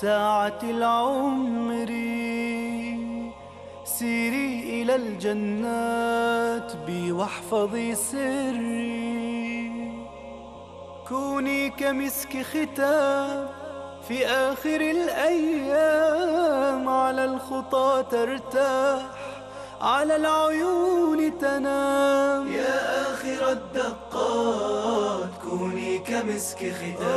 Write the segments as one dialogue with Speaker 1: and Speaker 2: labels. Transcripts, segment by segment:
Speaker 1: ساعة العمر سيري إلى الجنات بي واحفظي سري كوني كمسك ختام في آخر الأيام على الخطى ترتاح على العيون تنام يا آخر الدقات كوني كمسك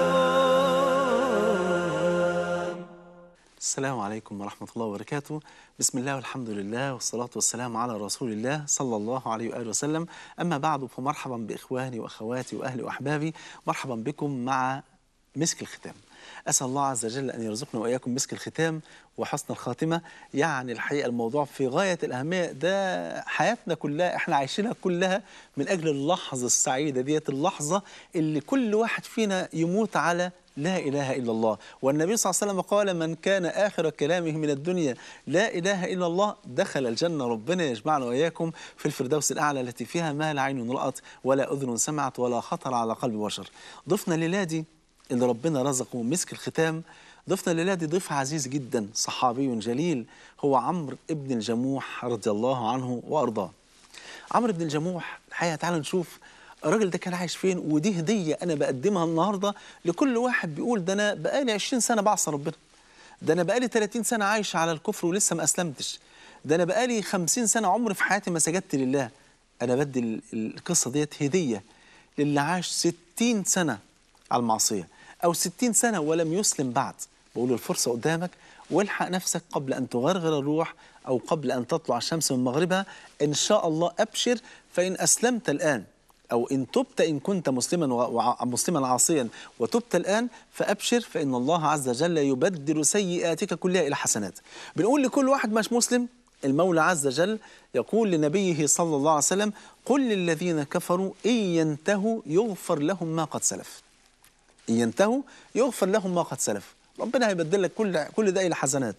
Speaker 1: ختام
Speaker 2: السلام عليكم ورحمة الله وبركاته بسم الله والحمد لله والصلاة والسلام على رسول الله صلى الله عليه وآله وسلم أما بعد فمرحبا بإخواني وأخواتي وأهلي وأحبابي مرحبا بكم مع مسك الختام أسأل الله عز وجل أن يرزقنا وإياكم مسك الختام وحسن الخاتمة يعني الحقيقة الموضوع في غاية الأهمية ده حياتنا كلها إحنا عايشينها كلها من أجل اللحظة السعيدة ديت اللحظة اللي كل واحد فينا يموت على لا إله إلا الله والنبي صلى الله عليه وسلم قال من كان آخر كلامه من الدنيا لا إله إلا الله دخل الجنة ربنا يجمعنا وإياكم في الفردوس الأعلى التي فيها ما لا عين رأت ولا أذن سمعت ولا خطر على قلب بشر ضفنا الليلة دي اللي ربنا رزقه مسك الختام ضفنا الليلة دي ضيف عزيز جدا صحابي جليل هو عمرو ابن الجموح رضي الله عنه وأرضاه عمرو بن الجموح الحقيقة تعالوا نشوف الراجل ده كان عايش فين ودي هدية أنا بقدمها النهاردة لكل واحد بيقول ده أنا بقالي 20 سنة بعصى ربنا ده أنا بقالي 30 سنة عايش على الكفر ولسه ما أسلمتش ده أنا بقالي 50 سنة عمري في حياتي ما سجدت لله أنا بدي ال- القصة ديت هدية للي عاش 60 سنة على المعصية أو 60 سنة ولم يسلم بعد بقول الفرصة قدامك والحق نفسك قبل أن تغرغر الروح أو قبل أن تطلع الشمس من مغربها إن شاء الله أبشر فإن أسلمت الآن أو إن تبت إن كنت مسلما وع- مسلما عاصيا وتبت الآن فأبشر فإن الله عز وجل يبدل سيئاتك كلها إلى حسنات بنقول لكل واحد مش مسلم المولى عز وجل يقول لنبيه صلى الله عليه وسلم قل للذين كفروا إن ينتهوا يغفر لهم ما قد سلف إن ينتهوا يغفر لهم ما قد سلف ربنا هيبدل لك كل كل ده الى حسنات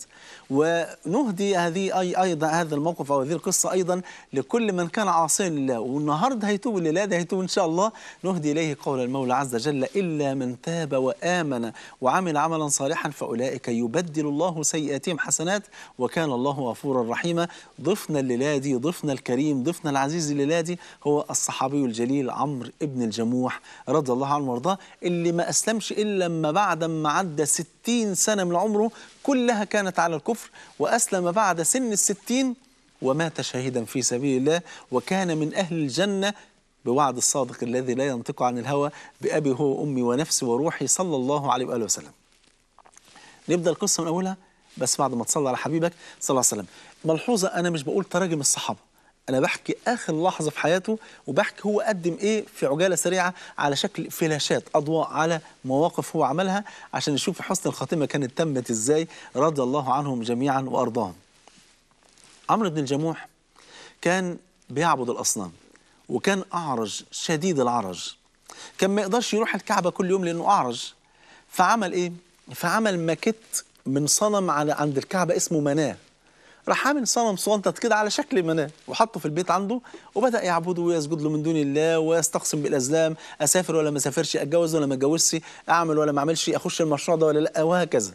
Speaker 2: ونهدي هذه اي ايضا هذا الموقف او هذه القصه ايضا لكل من كان عاصيا لله والنهارده هيتوب لله ده هيتوب ان شاء الله نهدي اليه قول المولى عز وجل الا من تاب وامن وعمل عملا صالحا فاولئك يبدل الله سيئاتهم حسنات وكان الله غفورا رحيما ضفنا الليله دي ضفنا الكريم ضفنا العزيز الليله دي هو الصحابي الجليل عمرو ابن الجموح رضي الله عنه وارضاه اللي ما اسلمش الا لما بعد ما عدى 60 سنه من عمره كلها كانت على الكفر واسلم بعد سن الستين ومات شهيدا في سبيل الله وكان من اهل الجنه بوعد الصادق الذي لا ينطق عن الهوى بأبي هو أمي ونفسي وروحي صلى الله عليه وآله وسلم نبدأ القصة من أولها بس بعد ما تصلي على حبيبك صلى الله عليه وسلم ملحوظة أنا مش بقول تراجم الصحابة أنا بحكي آخر لحظة في حياته وبحكي هو قدم إيه في عجالة سريعة على شكل فلاشات أضواء على مواقف هو عملها عشان نشوف حسن الخاتمة كانت تمت إزاي رضي الله عنهم جميعا وأرضاهم عمرو بن الجموح كان بيعبد الأصنام وكان أعرج شديد العرج كان ما يقدرش يروح الكعبة كل يوم لأنه أعرج فعمل إيه؟ فعمل ماكيت من صنم على عند الكعبة اسمه مناه راح عامل صنم صغنطط كده على شكل مناه وحطه في البيت عنده وبدأ يعبده ويسجد له من دون الله ويستقسم بالأزلام أسافر ولا ما أسافرش أتجوز ولا ما أتجوزش أعمل ولا ما أعملش أخش المشروع ده ولا لا وهكذا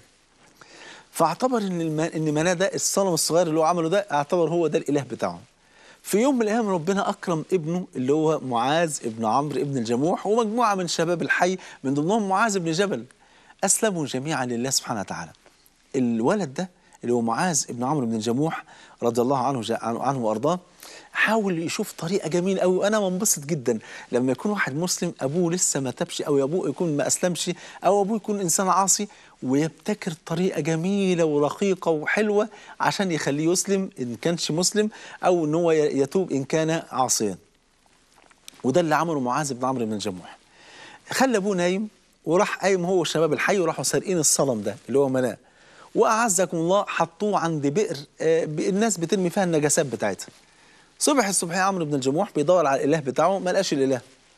Speaker 2: فاعتبر ان الم... ان مناه ده الصنم الصغير اللي هو عمله ده اعتبر هو ده الاله بتاعه في يوم من الايام ربنا اكرم ابنه اللي هو معاذ ابن عمرو ابن الجموح ومجموعه من شباب الحي من ضمنهم معاذ بن جبل اسلموا جميعا لله سبحانه وتعالى الولد ده اللي هو معاذ ابن عمرو بن الجموح رضي الله عنه جا- عنه عنه وارضاه حاول يشوف طريقه جميله قوي وانا منبسط جدا لما يكون واحد مسلم ابوه لسه ما تابش او ابوه يكون ما اسلمش او ابوه يكون انسان عاصي ويبتكر طريقه جميله ورقيقه وحلوه عشان يخليه يسلم ان كانش مسلم او ان هو ي- يتوب ان كان عاصيا وده اللي عمله معاذ بن عمرو بن الجموح خلى ابوه نايم وراح قايم هو وشباب الحي وراحوا سارقين الصنم ده اللي هو مناه واعزكم الله حطوه عند بئر آه، ب- الناس بترمي فيها النجاسات بتاعتها صبح الصبح عمرو بن الجموح بيدور على الاله بتاعه ما لقاش الاله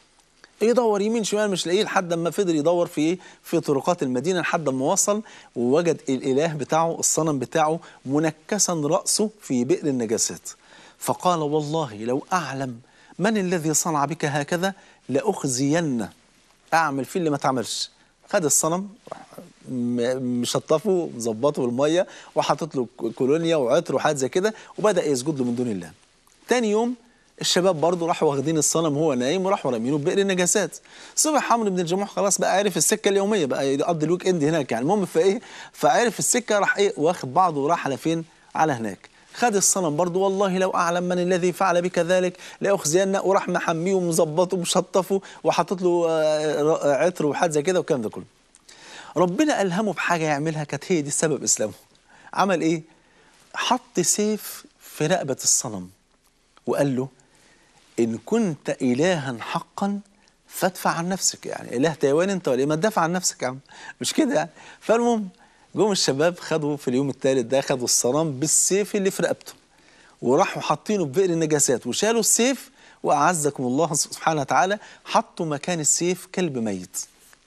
Speaker 2: يدور يمين شمال مش لاقيه لحد ما فضل يدور في ايه في طرقات المدينه لحد ما وصل ووجد الاله بتاعه الصنم بتاعه منكسا راسه في بئر النجاسات فقال والله لو اعلم من الذي صنع بك هكذا لاخزين اعمل فيه اللي ما تعملش خد الصنم راح م- مشطفه مظبطه بالميه وحاطط له ك- كولونيا وعطر وحاجات زي كده وبدا يسجد له من دون الله تاني يوم الشباب برضه راحوا واخدين الصنم وهو نايم وراحوا رامينه في بئر النجاسات صبح عمرو بن الجموح خلاص بقى عرف السكه اليوميه بقى يقضي الويك اند هناك يعني المهم فايه فعرف السكه راح ايه واخد بعضه وراح على فين على هناك خد الصنم برضه والله لو اعلم من الذي فعل بك ذلك لاخزين وراح محميه ومظبطه ومشطفه وحاطط له آه، عطر وحاجات زي كده والكلام ده كله ربنا ألهمه بحاجة يعملها كانت هي دي سبب إسلامه عمل إيه؟ حط سيف في رقبة الصنم وقال له إن كنت إلها حقا فادفع عن نفسك يعني إله تايوان أنت ولا إيه؟ ما تدافع عن نفسك يا عم مش كده يعني فالمهم جم الشباب خدوا في اليوم الثالث ده خدوا الصنم بالسيف اللي في رقبته وراحوا حاطينه في بئر النجاسات وشالوا السيف وأعزكم الله سبحانه وتعالى حطوا مكان السيف كلب ميت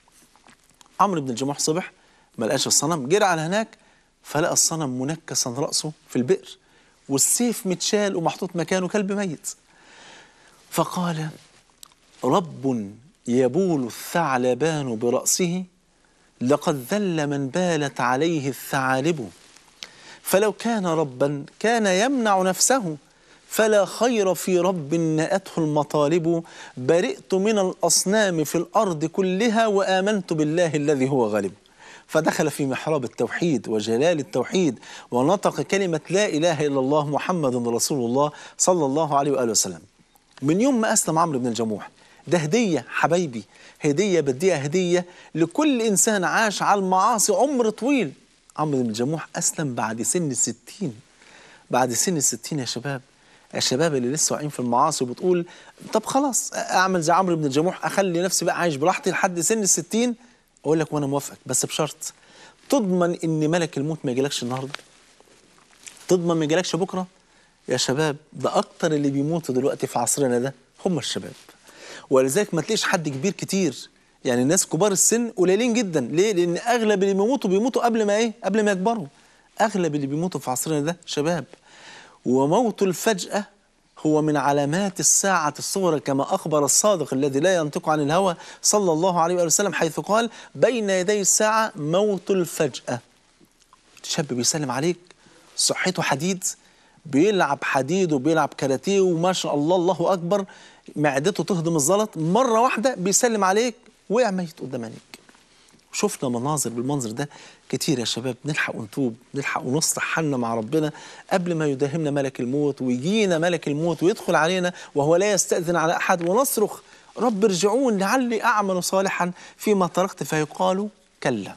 Speaker 2: عمرو بن الجموح صبح ما لقاش الصنم جرى على هناك فلقى الصنم منكسا رأسه في البئر والسيف متشال ومحطوط مكانه كلب ميت فقال رب يبول الثعلبان برأسه لقد ذل من بالت عليه الثعالب فلو كان ربا كان يمنع نفسه فلا خير في رب نأته المطالب برئت من الأصنام في الأرض كلها وآمنت بالله الذي هو غالب فدخل في محراب التوحيد وجلال التوحيد ونطق كلمة لا إله إلا الله محمد رسول الله صلى الله عليه وآله وسلم من يوم ما أسلم عمرو بن الجموح ده هدية حبايبي هدية بديها هدية لكل إنسان عاش على المعاصي عمر طويل عمرو بن الجموح أسلم بعد سن الستين بعد سن الستين يا شباب الشباب اللي لسه واقعين في المعاصي وبتقول طب خلاص اعمل زي عمرو بن الجموح اخلي نفسي بقى عايش براحتي لحد سن الستين اقول لك وانا موافقك بس بشرط تضمن ان ملك الموت ما يجيلكش النهارده تضمن ما يجيلكش بكره يا شباب ده اكتر اللي بيموتوا دلوقتي في عصرنا ده هم الشباب ولذلك ما تلاقيش حد كبير كتير يعني الناس كبار السن قليلين جدا ليه لان اغلب اللي بيموتوا بيموتوا قبل ما ايه قبل ما يكبروا اغلب اللي بيموتوا في عصرنا ده شباب وموت الفجأة هو من علامات الساعة الصغرى كما أخبر الصادق الذي لا ينطق عن الهوى صلى الله عليه وآله وسلم حيث قال بين يدي الساعة موت الفجأة شاب بيسلم عليك صحته حديد بيلعب حديد وبيلعب كاراتيه وما شاء الله الله أكبر معدته تهضم الزلط مرة واحدة بيسلم عليك وقع ميت قدام عينيك شفنا مناظر بالمنظر ده كتير يا شباب نلحق ونتوب نلحق ونصلح حالنا مع ربنا قبل ما يداهمنا ملك الموت ويجينا ملك الموت ويدخل علينا وهو لا يستأذن على أحد ونصرخ رب ارجعون لعلي أعمل صالحا فيما تركت فيقال كلا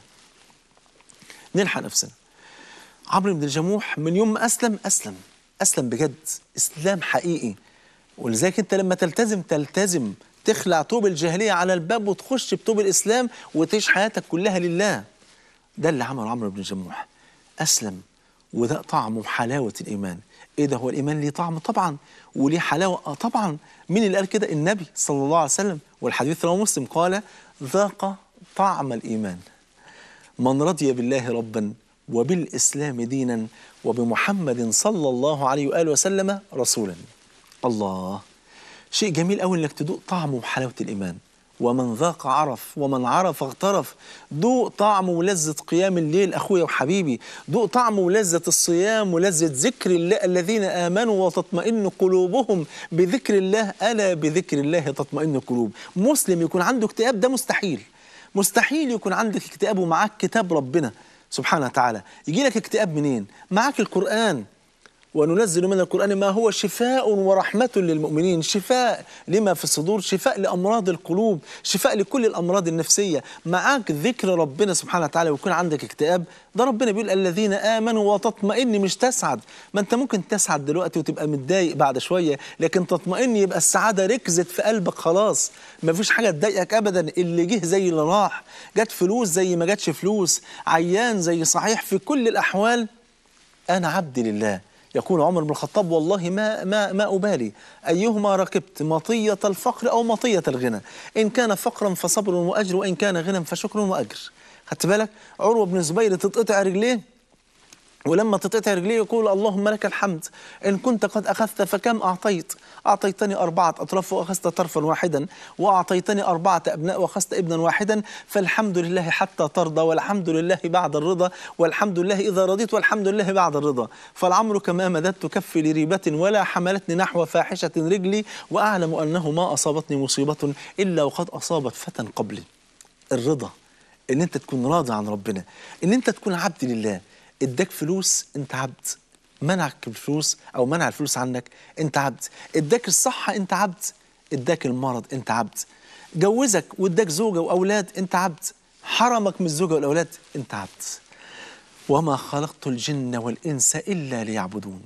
Speaker 2: نلحق نفسنا عمرو بن الجموح من يوم ما أسلم أسلم أسلم بجد إسلام حقيقي ولذلك أنت لما تلتزم تلتزم تخلع طوب الجاهلية على الباب وتخش بطوب الإسلام وتعيش حياتك كلها لله ده اللي عمله عمرو بن الجموح أسلم وده طعمه وحلاوة الإيمان إيه ده هو الإيمان ليه طعم طبعا وليه حلاوة آه طبعا مين اللي قال كده النبي صلى الله عليه وسلم والحديث رواه مسلم قال ذاق طعم الإيمان من رضي بالله ربا وبالإسلام دينا وبمحمد صلى الله عليه وآله وسلم رسولا الله شيء جميل قوي انك تدوق طعمه وحلاوه الايمان ومن ذاق عرف ومن عرف اغترف دوق طعم ولذة قيام الليل أخويا وحبيبي دوق طعم ولذة الصيام ولذة ذكر الله الذين آمنوا وتطمئن قلوبهم بذكر الله ألا بذكر الله تطمئن القلوب مسلم يكون عنده اكتئاب ده مستحيل مستحيل يكون عندك اكتئاب ومعاك كتاب ربنا سبحانه وتعالى يجي لك اكتئاب منين معاك القرآن وننزل من القرآن ما هو شفاء ورحمة للمؤمنين شفاء لما في الصدور شفاء لأمراض القلوب شفاء لكل الأمراض النفسية معاك ذكر ربنا سبحانه وتعالى ويكون عندك اكتئاب ده ربنا بيقول الذين آمنوا وتطمئن مش تسعد ما أنت ممكن تسعد دلوقتي وتبقى متضايق بعد شوية لكن تطمئن يبقى السعادة ركزت في قلبك خلاص ما فيش حاجة تضايقك أبدا اللي جه زي اللي راح جت فلوس زي ما جاتش فلوس عيان زي صحيح في كل الأحوال أنا عبد لله يقول عمر بن الخطاب والله ما ما ما ابالي ايهما ركبت مطيه الفقر او مطيه الغنى ان كان فقرا فصبر واجر وان كان غنى فشكر واجر خدت بالك عروه بن الزبير تتقطع رجليه ولما تتقطع رجليه يقول اللهم لك الحمد إن كنت قد أخذت فكم أعطيت أعطيتني أربعة أطراف وأخذت طرفا واحدا وأعطيتني أربعة أبناء وأخذت ابنا واحدا فالحمد لله حتى ترضى والحمد لله بعد الرضا والحمد لله إذا رضيت والحمد لله بعد الرضا فالعمر كما مددت كفي لريبة ولا حملتني نحو فاحشة رجلي وأعلم أنه ما أصابتني مصيبة إلا وقد أصابت فتى قبلي الرضا ان انت تكون راضي عن ربنا ان انت تكون عبد لله اداك فلوس انت عبد منعك الفلوس او منع الفلوس عنك انت عبد اداك الصحة انت عبد اداك المرض انت عبد جوزك واداك زوجة واولاد انت عبد حرمك من الزوجة والاولاد انت عبد وما خلقت الجن والانس الا ليعبدون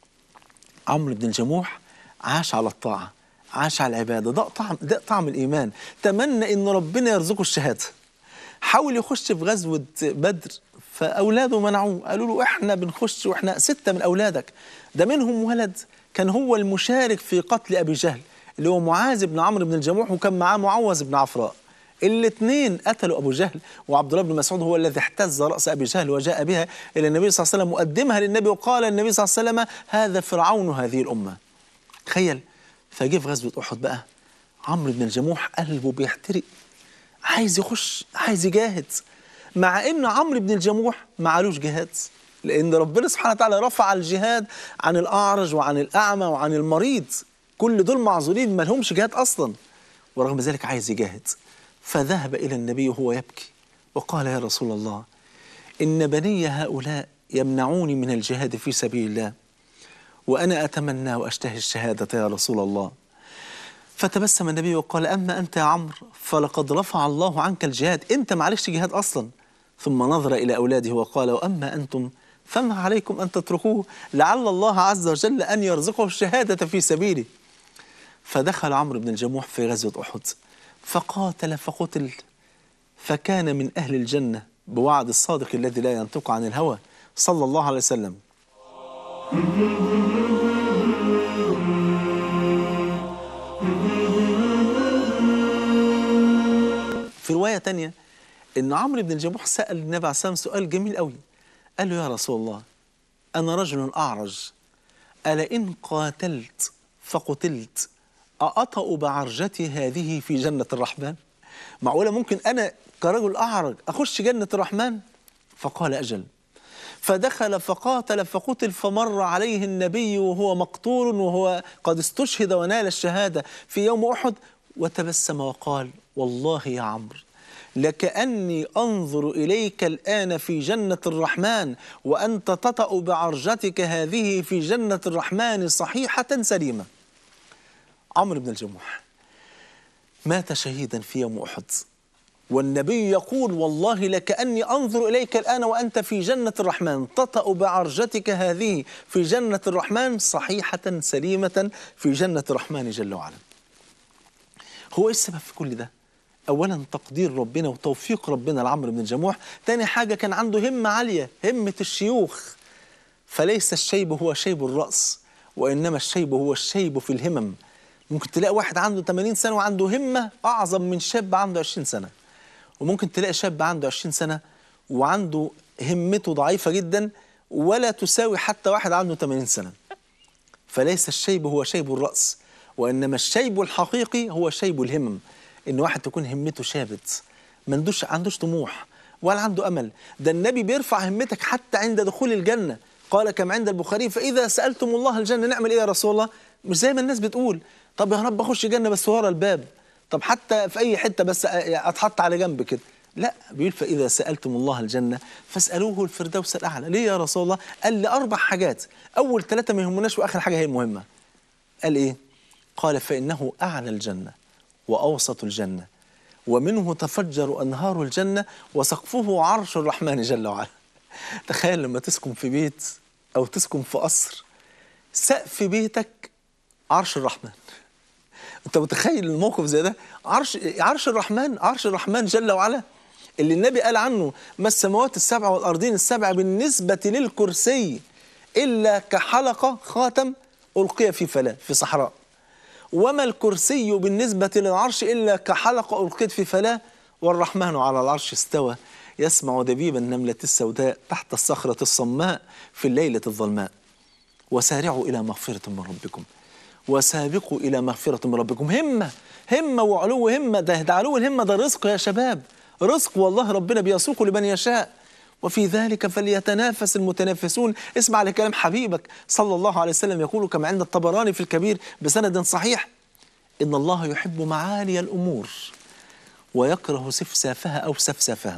Speaker 2: عمرو بن الجموح عاش على الطاعة عاش على العبادة ده طعم ده طعم الإيمان تمنى إن ربنا يرزقه الشهادة حاول يخش في غزوة بدر فأولاده منعوه قالوا له إحنا بنخش وإحنا ستة من أولادك ده منهم ولد كان هو المشارك في قتل أبي جهل اللي هو معاذ بن عمرو بن الجموح وكان معاه معوذ بن عفراء الاثنين قتلوا ابو جهل وعبد الله بن مسعود هو الذي احتز راس ابي جهل وجاء بها الى النبي صلى الله عليه وسلم مقدمها للنبي وقال النبي صلى الله عليه وسلم هذا فرعون هذه الامه تخيل فجه في غزوه احد بقى عمرو بن الجموح قلبه بيحترق عايز يخش عايز يجاهد مع ان عمرو بن الجموح معلوش جهاد لان ربنا سبحانه وتعالى رفع الجهاد عن الاعرج وعن الاعمى وعن المريض كل دول معذورين ما لهمش جهاد اصلا ورغم ذلك عايز يجاهد فذهب الى النبي وهو يبكي وقال يا رسول الله ان بني هؤلاء يمنعوني من الجهاد في سبيل الله وانا اتمنى واشتهي الشهاده يا رسول الله فتبسم النبي وقال أما أنت يا عمرو فلقد رفع الله عنك الجهاد أنت معلش جهاد أصلا ثم نظر إلى أولاده وقال وأما أنتم فما عليكم أن تتركوه لعل الله عز وجل أن يرزقه الشهادة في سبيله فدخل عمرو بن الجموح في غزوة أحد فقاتل فقتل فكان من أهل الجنة بوعد الصادق الذي لا ينطق عن الهوى صلى الله عليه وسلم في رواية تانية إن عمرو بن الجموح سأل النبي عليه الصلاة والسلام سؤال جميل قوي قال له يا رسول الله أنا رجل أعرج ألا إن قاتلت فقتلت أأطأ بعرجتي هذه في جنة الرحمن معقولة ممكن أنا كرجل أعرج أخش جنة الرحمن فقال أجل فدخل فقاتل فقتل فمر عليه النبي وهو مقتول وهو قد استشهد ونال الشهادة في يوم أحد وتبسم وقال والله يا عمرو لكأني أنظر إليك الآن في جنة الرحمن وأنت تطأ بعرجتك هذه في جنة الرحمن صحيحة سليمة عمرو بن الجموح مات شهيدا في يوم أحد والنبي يقول والله لكأني أنظر إليك الآن وأنت في جنة الرحمن تطأ بعرجتك هذه في جنة الرحمن صحيحة سليمة في جنة الرحمن جل وعلا هو ايه السبب في كل ده؟ اولا تقدير ربنا وتوفيق ربنا لعمرو بن الجموح، تاني حاجه كان عنده همه عاليه، همه الشيوخ. فليس الشيب هو شيب الراس وانما الشيب هو الشيب في الهمم. ممكن تلاقي واحد عنده 80 سنه وعنده همه اعظم من شاب عنده 20 سنه. وممكن تلاقي شاب عنده 20 سنه وعنده همته ضعيفه جدا ولا تساوي حتى واحد عنده 80 سنه. فليس الشيب هو شيب الراس وانما الشيب الحقيقي هو شيب الهمم ان واحد تكون همته شابت ما عندوش عندوش طموح ولا عنده امل ده النبي بيرفع همتك حتى عند دخول الجنه قال كما عند البخاري فاذا سالتم الله الجنه نعمل ايه يا رسول الله مش زي ما الناس بتقول طب يا رب اخش الجنه بس ورا الباب طب حتى في اي حته بس اتحط على جنب كده لا بيقول فاذا سالتم الله الجنه فاسالوه الفردوس الاعلى ليه يا رسول الله قال لي اربع حاجات اول ثلاثه ما يهمناش واخر حاجه هي المهمه قال ايه قال فإنه أعلى الجنة وأوسط الجنة ومنه تفجر أنهار الجنة وسقفه عرش الرحمن جل وعلا تخيل لما تسكن في بيت أو تسكن في قصر سقف بيتك عرش الرحمن أنت متخيل الموقف زي ده عرش عرش الرحمن عرش الرحمن جل وعلا اللي النبي قال عنه ما السماوات السبع والأرضين السبع بالنسبة للكرسي إلا كحلقة خاتم ألقي في فلاة في صحراء وما الكرسي بالنسبة للعرش إلا كحلقة ألقيت في فلاة والرحمن على العرش استوى يسمع دبيب النملة السوداء تحت الصخرة الصماء في الليلة الظلماء وسارعوا إلى مغفرة من ربكم وسابقوا إلى مغفرة من ربكم همة همة وعلو همة ده, ده علو الهمة ده رزق يا شباب رزق والله ربنا بيسوق لمن يشاء وفي ذلك فليتنافس المتنافسون اسمع لكلام حبيبك صلى الله عليه وسلم يقول كما عند الطبراني في الكبير بسند صحيح إن الله يحب معالي الأمور ويكره سفسافها أو سفسافها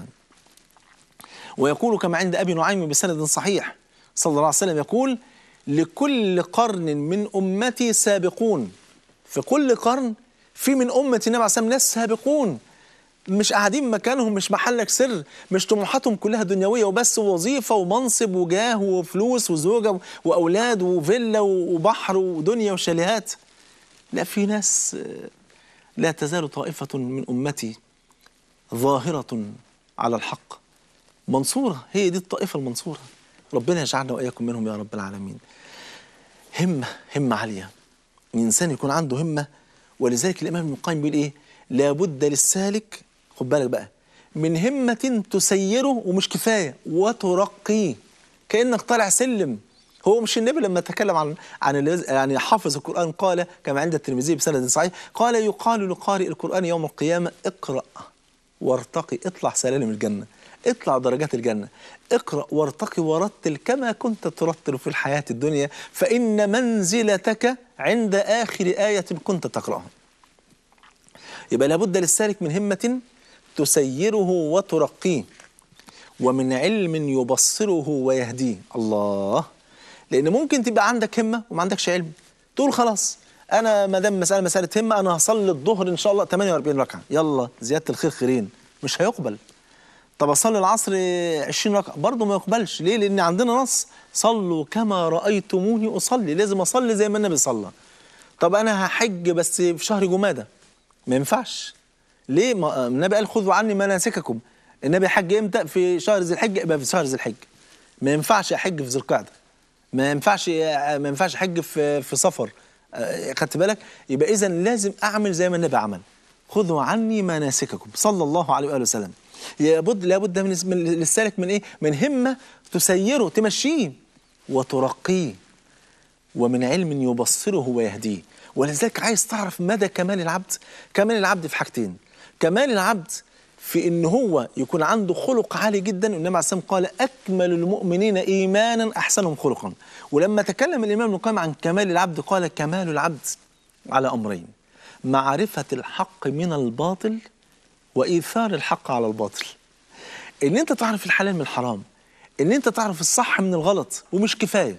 Speaker 2: ويقول كما عند أبي نعيم بسند صحيح صلى الله عليه وسلم يقول لكل قرن من أمتي سابقون في كل قرن في من أمة النبي عليه الصلاة ناس سابقون مش قاعدين مكانهم مش محلك سر مش طموحاتهم كلها دنيوية وبس وظيفة ومنصب وجاه وفلوس وزوجة وأولاد وفيلا وبحر ودنيا وشاليهات لا في ناس لا تزال طائفة من أمتي ظاهرة على الحق منصورة هي دي الطائفة المنصورة ربنا يجعلنا وإياكم منهم يا رب العالمين همة همة عالية الإنسان يكون عنده همة ولذلك الإمام ابن القيم بيقول إيه لابد للسالك خد بالك بقى من همة تسيره ومش كفاية وترقيه كأنك طالع سلم هو مش النبي لما تكلم عن عن يعني حافظ القرآن قال كما عند الترمذي بسند صحيح قال يقال لقارئ القرآن يوم القيامة اقرأ وارتقي اطلع سلالم الجنة اطلع درجات الجنة اقرأ وارتقي ورتل كما كنت ترتل في الحياة الدنيا فإن منزلتك عند آخر آية كنت تقرأها يبقى لابد للسالك من همة تسيره وترقيه ومن علم يبصره ويهديه الله لأن ممكن تبقى عندك همة وما عندكش علم تقول خلاص أنا ما دام مسألة مسألة همة أنا هصلي الظهر إن شاء الله 48 ركعة يلا زيادة الخير خيرين مش هيقبل طب اصلي العصر 20 ركعه برضه ما يقبلش ليه لان عندنا نص صلوا كما رايتموني اصلي لازم اصلي زي ما النبي صلى طب انا هحج بس في شهر جماده ما ينفعش ليه ما النبي قال خذوا عني مناسككم النبي حج امتى في شهر ذي الحجه يبقى في شهر ذي الحجه ما ينفعش احج في ذي القعده ما ينفعش ما ينفعش احج في في سفر خدت بالك يبقى اذا لازم اعمل زي ما النبي عمل خذوا عني مناسككم صلى الله عليه واله وسلم لابد لابد من للسالك من ايه؟ من همه تسيره تمشيه وترقيه ومن علم يبصره ويهديه ولذلك عايز تعرف مدى كمال العبد كمال العبد في حاجتين كمال العبد في ان هو يكون عنده خلق عالي جدا النبي عليه الصلاه قال اكمل المؤمنين ايمانا احسنهم خلقا ولما تكلم الامام ابن القيم عن كمال العبد قال كمال العبد على امرين معرفه الحق من الباطل وايثار الحق على الباطل ان انت تعرف الحلال من الحرام ان انت تعرف الصح من الغلط ومش كفايه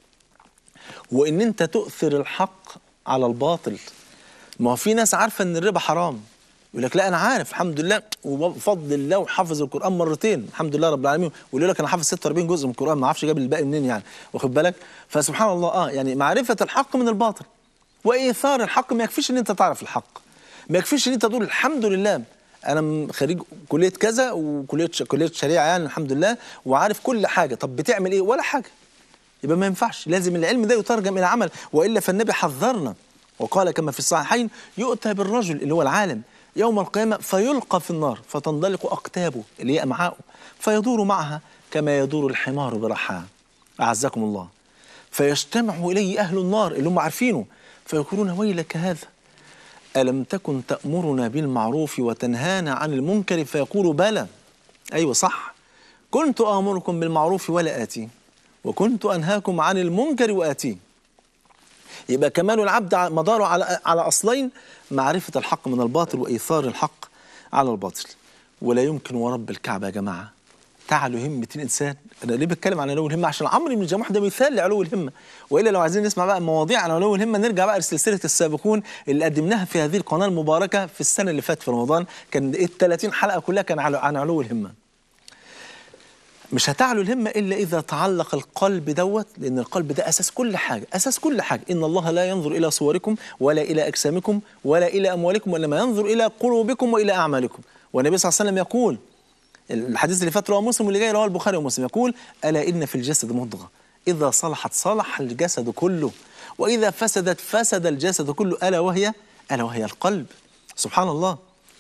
Speaker 2: وان انت تؤثر الحق على الباطل ما هو في ناس عارفه ان الربا حرام يقول لك لا انا عارف الحمد لله وبفضل الله وحافظ القران مرتين الحمد لله رب العالمين ويقول لك انا حافظ 46 جزء من القران ما اعرفش جاب الباقي منين يعني واخد بالك فسبحان الله اه يعني معرفه الحق من الباطل وايثار الحق ما يكفيش ان انت تعرف الحق ما يكفيش ان انت تقول الحمد لله انا خريج كليه كذا وكليه كليه شريعه يعني الحمد لله وعارف كل حاجه طب بتعمل ايه ولا حاجه يبقى ما ينفعش لازم العلم ده يترجم الى عمل والا فالنبي حذرنا وقال كما في الصحيحين يؤتى بالرجل اللي هو العالم يوم القيامه فيلقى في النار فتنطلق اقتابه اللي هي امعاؤه فيدور معها كما يدور الحمار برحاه اعزكم الله فيجتمع اليه اهل النار اللي هم عارفينه فيقولون ويلك هذا ألم تكن تأمرنا بالمعروف وتنهانا عن المنكر فيقول بلى أيوة صح كنت آمركم بالمعروف ولا آتي وكنت أنهاكم عن المنكر وآتيه يبقى كمال العبد مداره على على أصلين معرفة الحق من الباطل وإيثار الحق على الباطل ولا يمكن ورب الكعبة يا جماعة تعلو همة الإنسان أنا ليه بتكلم عن علو الهمة عشان عمرو بن الجموح ده مثال لعلو الهمة وإلا لو عايزين نسمع بقى مواضيع عن علو الهمة نرجع بقى لسلسلة السابقون اللي قدمناها في هذه القناة المباركة في السنة اللي فاتت في رمضان كان ال 30 حلقة كلها كان عن علو الهمة مش هتعلو الهمة إلا إذا تعلق القلب دوت لأن القلب ده أساس كل حاجة أساس كل حاجة إن الله لا ينظر إلى صوركم ولا إلى أجسامكم ولا إلى أموالكم وإنما ينظر إلى قلوبكم وإلى أعمالكم والنبي صلى الله عليه وسلم يقول الحديث اللي فات رواه مسلم واللي جاي رواه البخاري ومسلم يقول الا ان في الجسد مضغه اذا صلحت صلح الجسد كله واذا فسدت فسد الجسد كله الا وهي الا وهي القلب سبحان الله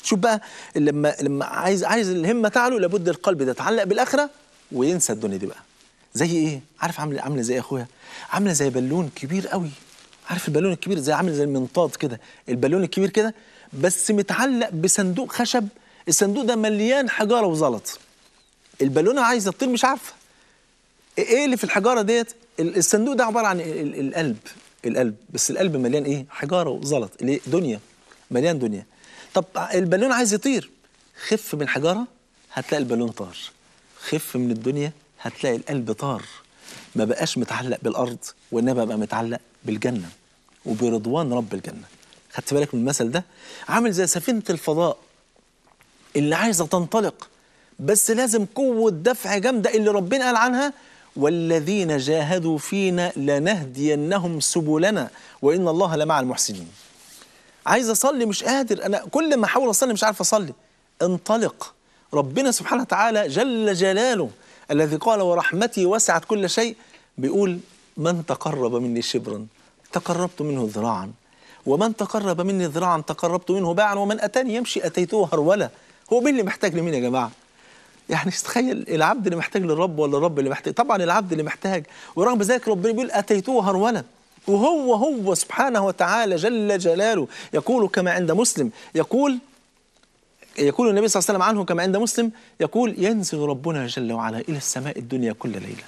Speaker 2: شوف بقى لما لما عايز عايز الهمه تعلو لابد القلب ده يتعلق بالاخره وينسى الدنيا دي بقى زي ايه عارف عامله عامله زي إيه يا اخويا عامله زي بالون كبير قوي عارف البالون الكبير زي عامل زي المنطاد كده البالون الكبير كده بس متعلق بصندوق خشب الصندوق ده مليان حجاره وزلط البالونه عايزه تطير مش عارفه ايه اللي في الحجاره ديت ال- الصندوق ده عباره عن ال- ال- القلب القلب بس القلب مليان ايه حجاره وزلط اللي دنيا مليان دنيا طب البالون عايز يطير خف من حجاره هتلاقي البالون طار خف من الدنيا هتلاقي القلب طار ما بقاش متعلق بالارض وانما بقى متعلق بالجنه وبرضوان رب الجنه خدت بالك من المثل ده عامل زي سفينه الفضاء اللي عايزه تنطلق بس لازم قوه دفع جامده اللي ربنا قال عنها والذين جاهدوا فينا لنهدينهم سبلنا وان الله لمع المحسنين عايز اصلي مش قادر انا كل ما احاول اصلي مش عارف اصلي انطلق ربنا سبحانه وتعالى جل جلاله الذي قال ورحمتي وسعت كل شيء بيقول من تقرب مني شبرا تقربت منه ذراعا ومن تقرب مني ذراعا تقربت منه باعا ومن اتاني يمشي اتيته هروله هو مين اللي محتاج لمين يا جماعه يعني تخيل العبد اللي محتاج للرب ولا الرب اللي محتاج طبعا العبد اللي محتاج ورغم ذلك ربنا بيقول اتيته هروله وهو هو سبحانه وتعالى جل جلاله يقول كما عند مسلم يقول يقول النبي صلى الله عليه وسلم عنه كما عند مسلم يقول ينزل ربنا جل وعلا الى السماء الدنيا كل ليله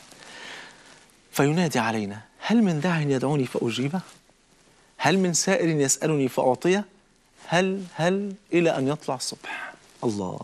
Speaker 2: فينادي علينا هل من داع يدعوني فاجيبه هل من سائر يسالني فاعطيه هل هل الى ان يطلع الصبح الله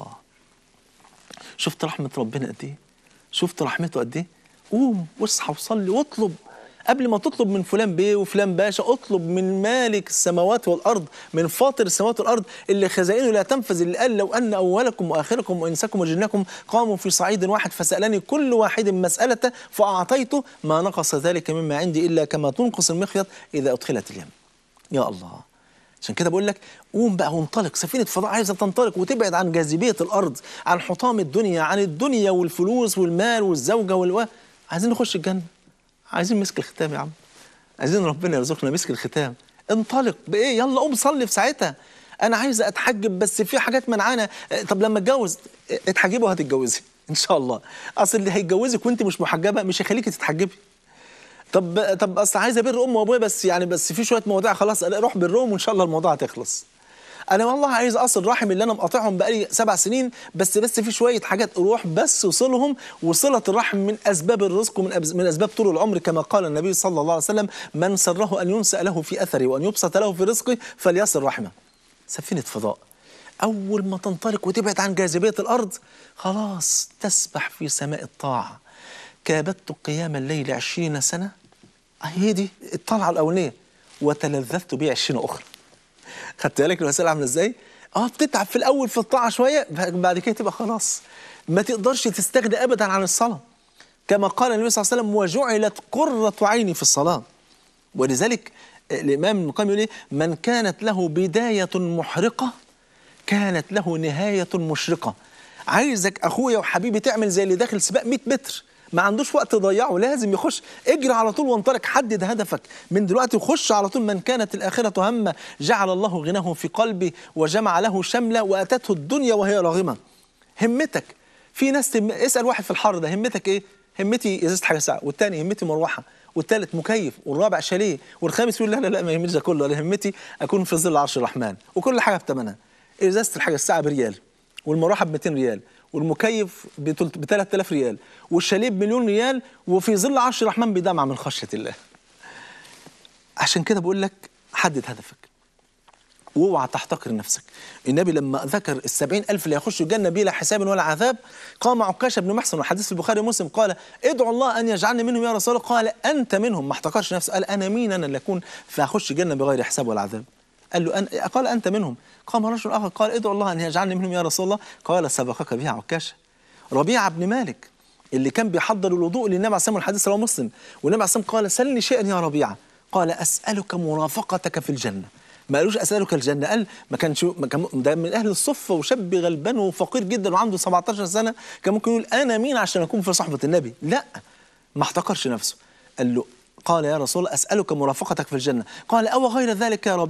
Speaker 2: شفت رحمة ربنا قد إيه؟ شفت رحمته قد إيه؟ قوم واصحى وصلي واطلب قبل ما تطلب من فلان بيه وفلان باشا اطلب من مالك السماوات والارض من فاطر السماوات والارض اللي خزائنه لا تنفذ اللي قال لو ان اولكم واخركم وانسكم وجنكم قاموا في صعيد واحد فسالني كل واحد مسالته فاعطيته ما نقص ذلك مما عندي الا كما تنقص المخيط اذا ادخلت اليم يا الله عشان كده بقول لك قوم بقى وانطلق سفينه فضاء عايزه تنطلق وتبعد عن جاذبيه الارض عن حطام الدنيا عن الدنيا والفلوس والمال والزوجه والو عايزين نخش الجنه عايزين مسك الختام يا عم عايزين ربنا يرزقنا مسك الختام انطلق بايه يلا قوم صلي في ساعتها انا عايزه اتحجب بس في حاجات منعانا اه، طب لما اتجوز اه، اتحجبي وهتتجوزي ان شاء الله اصل اللي هيتجوزك وانت مش محجبه مش هيخليكي تتحجبي طب طب اصل عايز ابر امي وابويا بس يعني بس في شويه مواضيع خلاص روح برهم وان شاء الله الموضوع هتخلص انا والله عايز اصل رحم اللي انا مقاطعهم بقالي سبع سنين بس بس في شويه حاجات روح بس وصلهم وصله الرحم من اسباب الرزق ومن أبز- من اسباب طول العمر كما قال النبي صلى الله عليه وسلم من سره ان ينسأ له في اثره وان يبسط له في رزقه فليصل رحمه سفينه فضاء اول ما تنطلق وتبعد عن جاذبيه الارض خلاص تسبح في سماء الطاعه كابدت قيام الليل عشرين سنه هي دي الطلعه الاولانيه وتلذذت بيه عشرين اخرى خدت بالك المسألة عاملة ازاي؟ اه بتتعب في الأول في الطاعة شوية بعد كده تبقى خلاص ما تقدرش تستغني أبدا عن الصلاة كما قال النبي صلى الله عليه وسلم وجعلت قرة عيني في الصلاة ولذلك الإمام ابن القيم يقول إيه؟ من كانت له بداية محرقة كانت له نهاية مشرقة عايزك أخويا وحبيبي تعمل زي اللي داخل سباق 100 متر ما عندوش وقت تضيعه لازم يخش اجري على طول وانطلق حدد هدفك من دلوقتي وخش على طول من كانت الآخرة همه جعل الله غناه في قلبي وجمع له شملة وأتته الدنيا وهي راغمة همتك في ناس تم... اسأل واحد في الحر ده همتك ايه همتي ازازة حاجة ساعة والتاني همتي مروحة والتالت مكيف والرابع شاليه والخامس يقول لا لا لا ما يهمنيش ده كله انا همتي اكون في ظل عرش الرحمن وكل حاجه بثمنها ازازه الحاجه الساعه بريال والمروحه ب 200 ريال والمكيف ب 3000 ريال والشاليه بمليون ريال وفي ظل عرش الرحمن بدمعه من خشيه الله عشان كده بقول لك حدد هدفك واوعى تحتقر نفسك النبي لما ذكر السبعين ألف اللي يخشوا الجنة بلا حساب ولا عذاب قام عكاشة بن محسن والحديث في البخاري ومسلم قال ادعو الله أن يجعلني منهم يا رسول الله قال أنت منهم ما احتقرش نفسه قال أنا مين أنا اللي أكون فأخش الجنة بغير حساب ولا عذاب قال له أن قال أنت منهم قام رجل آخر قال ادعو الله أن يجعلني منهم يا رسول الله قال سبقك بها عكاشة ربيعة بن مالك اللي كان بيحضر الوضوء للنبي عليه الصلاه والحديث رواه مسلم والنبي عليه الصلاه قال سلني شيئا يا ربيعه قال اسالك مرافقتك في الجنه ما قالوش اسالك الجنه قال ما كانش ما كان ده من اهل الصفه وشاب غلبان وفقير جدا وعنده 17 سنه كان ممكن يقول انا مين عشان اكون في صحبه النبي لا ما احتقرش نفسه قال له قال يا رسول الله اسالك مرافقتك في الجنه قال او غير ذلك يا ربيعه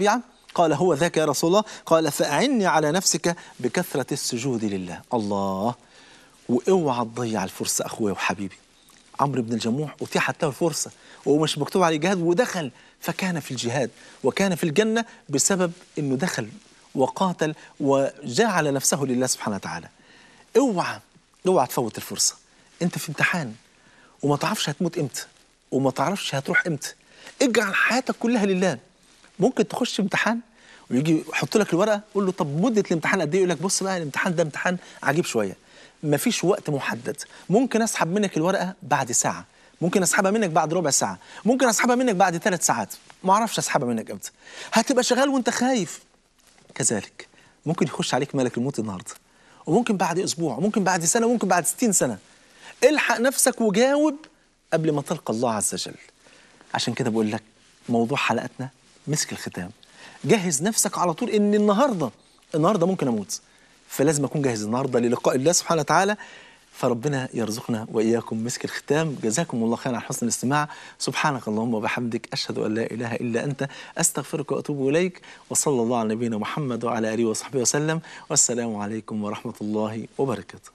Speaker 2: قال هو ذاك يا رسول الله قال فأعني على نفسك بكثرة السجود لله الله واوعى تضيع الفرصة أخويا وحبيبي عمرو بن الجموح أتيحت له الفرصة وهو مش مكتوب عليه جهاد ودخل فكان في الجهاد وكان في الجنة بسبب أنه دخل وقاتل وجعل نفسه لله سبحانه وتعالى اوعى اوعى تفوت الفرصة انت في امتحان وما تعرفش هتموت امتى وما تعرفش هتروح امتى اجعل حياتك كلها لله ممكن تخش امتحان ويجي يحط لك الورقه قول له طب مده الامتحان قد ايه يقول لك بص بقى الامتحان ده امتحان عجيب شويه مفيش وقت محدد ممكن اسحب منك الورقه بعد ساعه ممكن اسحبها منك بعد ربع ساعه ممكن اسحبها منك بعد ثلاث ساعات ما اعرفش اسحبها منك امتى هتبقى شغال وانت خايف كذلك ممكن يخش عليك ملك الموت النهارده وممكن بعد اسبوع وممكن بعد سنه وممكن بعد 60 سنه الحق نفسك وجاوب قبل ما تلقى الله عز وجل عشان كده بقول لك موضوع حلقتنا مسك الختام جهز نفسك على طول ان النهارده النهارده ممكن اموت فلازم اكون جاهز النهارده للقاء الله سبحانه وتعالى فربنا يرزقنا واياكم مسك الختام جزاكم الله خيرا على حسن الاستماع سبحانك اللهم وبحمدك اشهد ان لا اله الا انت استغفرك واتوب اليك وصلى الله على نبينا محمد وعلى اله وصحبه وسلم والسلام عليكم ورحمه الله وبركاته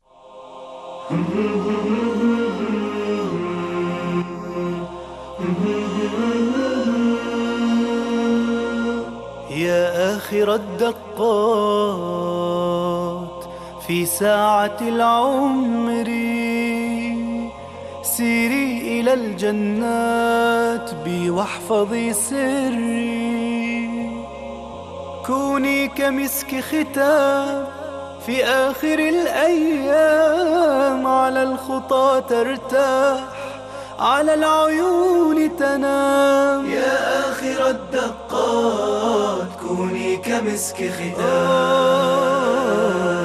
Speaker 1: يا آخر الدقات في ساعة العمر سيري إلى الجنات بي واحفظي سري كوني كمسك ختام في آخر الأيام على الخطى ترتاح على العيون تنام يا آخر الدقات كوني كمسك ختام